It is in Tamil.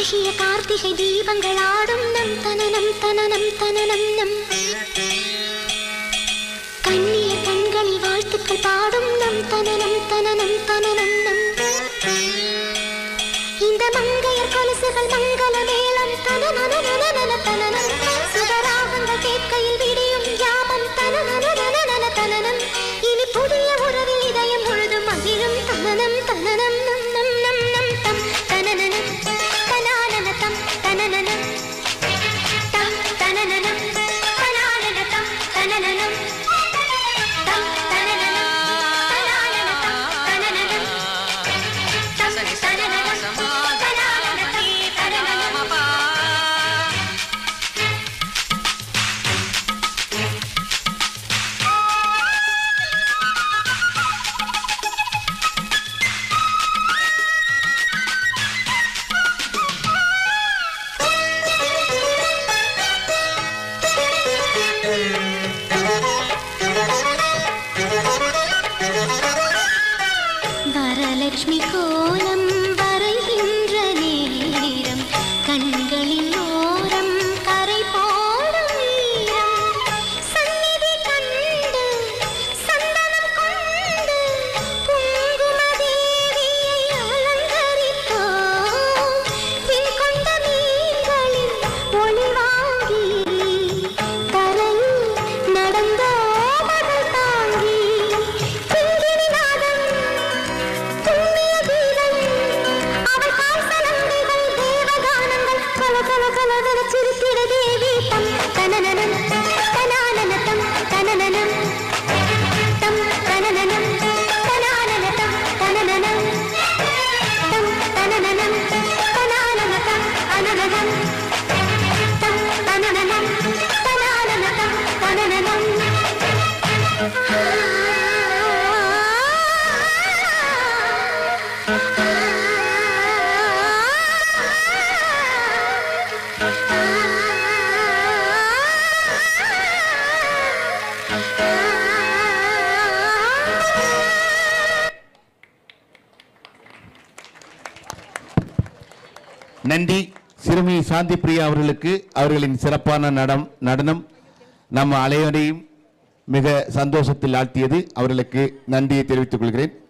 அழகிய கார்த்திகை தீபங்கள் ஆடும் நம் தனனம் தனனம் தனனம் நம் கண்ணிய கண்களில் வாழ்த்துக்கள் பாடும் நம் தனனம் தனனம் தனனம் நம் இந்த மங்கையர் கொலுசுகள் மங்கள மேளம் தனனனனனன தனனம் சுகராகங்கள் கேட்கையில் விடியும் யாமம் தனனனனனன தனனம் இனி புதிய உறவில் இதயம் முழுதும் மகிழும் தனனம் தனனம் நம் நம் நம் நம் தம் தனனனம் தனானன தம் தனனனம் தம் தனனனம் தனானன தம் தனனனம் தம் தனனனம் தனானன தம் தனனனம் தம் தனனனம் தனானன தம் தனனனம் வரலட்சுமி கோலம் வரைகின்ற நேரம் கண்களின் ஓரம் கரை போடும் வீரம் சந்நிதி கண்டு சந்தனம் கொண்டு குங்கும தேவியை அலங்கரித்தோம் பின் கொண்ட மீன்களின் ஒளி வாங்கி தரையில் நடந்தோம் மகள் தாங்கி கிங்கிணி நாதம் புண்ணிய கீதம் அவள் கால் சலங்கைகள் தேவகானங்கள் கல கல கலவென சிரித்திட தேவி தம் தனனனம் தனானன தம் தனனனம் தம் தனனனம் தனானன தம் தனனனம் தம் தனனனம் தனானன தம் அனனனம் தம் தனனனம் தனானன தம் தனனனம் நன்றி சிறுமி சாந்தி பிரியா அவர்களுக்கு அவர்களின் சிறப்பான நடம் நடனம் நம்ம அனைவரையும் மிக சந்தோஷத்தில் ஆழ்த்தியது அவர்களுக்கு நன்றியை தெரிவித்துக் கொள்கிறேன்